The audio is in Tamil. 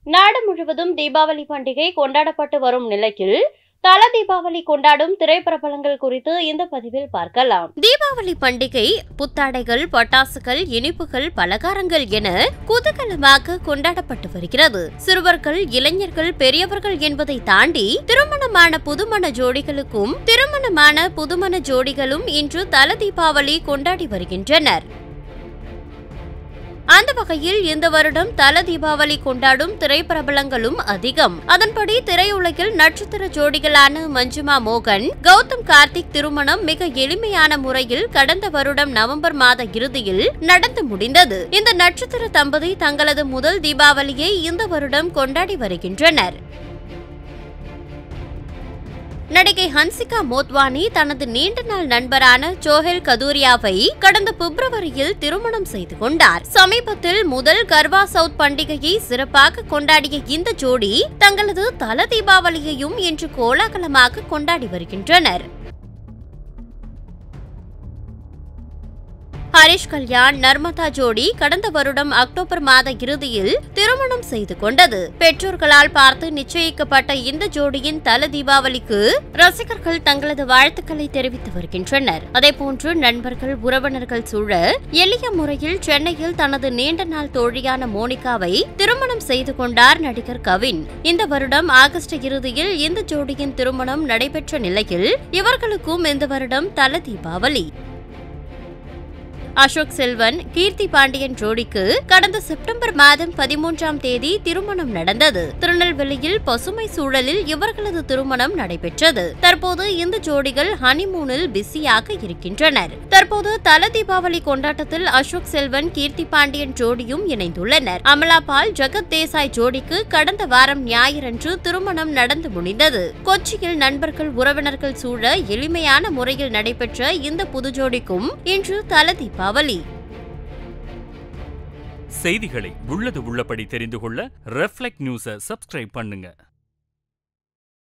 நாடு முழுவதும் தீபாவளி பண்டிகை கொண்டாடப்பட்டு வரும் நிலையில் தல தீபாவளி கொண்டாடும் திரைப்பிரபலங்கள் குறித்து இந்த பதிவில் பார்க்கலாம் தீபாவளி பண்டிகை புத்தாடைகள் பட்டாசுகள் இனிப்புகள் பலகாரங்கள் என குதூகலமாக கொண்டாடப்பட்டு வருகிறது சிறுவர்கள் இளைஞர்கள் பெரியவர்கள் என்பதை தாண்டி திருமணமான புதுமண ஜோடிகளுக்கும் திருமணமான புதுமண ஜோடிகளும் இன்று தல தீபாவளி கொண்டாடி வருகின்றனர் அந்த வகையில் இந்த வருடம் தல தீபாவளி கொண்டாடும் திரைப்பிரபலங்களும் அதிகம் அதன்படி திரையுலகில் நட்சத்திர ஜோடிகளான மஞ்சுமா மோகன் கௌதம் கார்த்திக் திருமணம் மிக எளிமையான முறையில் கடந்த வருடம் நவம்பர் மாத இறுதியில் நடந்து முடிந்தது இந்த நட்சத்திர தம்பதி தங்களது முதல் தீபாவளியை இந்த வருடம் கொண்டாடி வருகின்றனர் நடிகை ஹன்சிகா மோத்வானி தனது நீண்ட நாள் நண்பரான சோஹெல் கதூரியாவை கடந்த பிப்ரவரியில் திருமணம் செய்து கொண்டார் சமீபத்தில் முதல் கர்வா சவுத் பண்டிகையை சிறப்பாக கொண்டாடிய இந்த ஜோடி தங்களது தல தீபாவளியையும் இன்று கோலாகலமாக கொண்டாடி வருகின்றனர் ஹரிஷ் கல்யாண் நர்மதா ஜோடி கடந்த வருடம் அக்டோபர் மாத இறுதியில் திருமணம் செய்து கொண்டது பெற்றோர்களால் பார்த்து நிச்சயிக்கப்பட்ட இந்த ஜோடியின் தல தீபாவளிக்கு ரசிகர்கள் தங்களது வாழ்த்துக்களை தெரிவித்து வருகின்றனர் அதேபோன்று நண்பர்கள் உறவினர்கள் சூழ எளிய முறையில் சென்னையில் தனது நீண்ட நாள் தோழியான மோனிகாவை திருமணம் செய்து கொண்டார் நடிகர் கவின் இந்த வருடம் ஆகஸ்ட் இறுதியில் இந்த ஜோடியின் திருமணம் நடைபெற்ற நிலையில் இவர்களுக்கும் இந்த வருடம் தல தீபாவளி அசோக் செல்வன் கீர்த்தி பாண்டியன் ஜோடிக்கு கடந்த செப்டம்பர் மாதம் பதிமூன்றாம் தேதி திருமணம் நடந்தது திருநெல்வேலியில் பசுமை சூழலில் இவர்களது திருமணம் நடைபெற்றது தற்போது இந்த ஜோடிகள் ஹனிமூனில் பிஸியாக இருக்கின்றனர் தற்போது தல தீபாவளி கொண்டாட்டத்தில் அசோக் செல்வன் கீர்த்தி பாண்டியன் ஜோடியும் இணைந்துள்ளனர் அமலா பால் ஜெகத் தேசாய் ஜோடிக்கு கடந்த வாரம் ஞாயிறன்று திருமணம் நடந்து முடிந்தது கொச்சியில் நண்பர்கள் உறவினர்கள் சூழ எளிமையான முறையில் நடைபெற்ற இந்த புது ஜோடிக்கும் இன்று தல தீபாவளி செய்திகளை உள்ளது உள்ளபடி தெரிந்து கொள்ள ரெஃப்ளெக்ட் நியூஸை சப்ஸ்கிரைப் பண்ணுங்க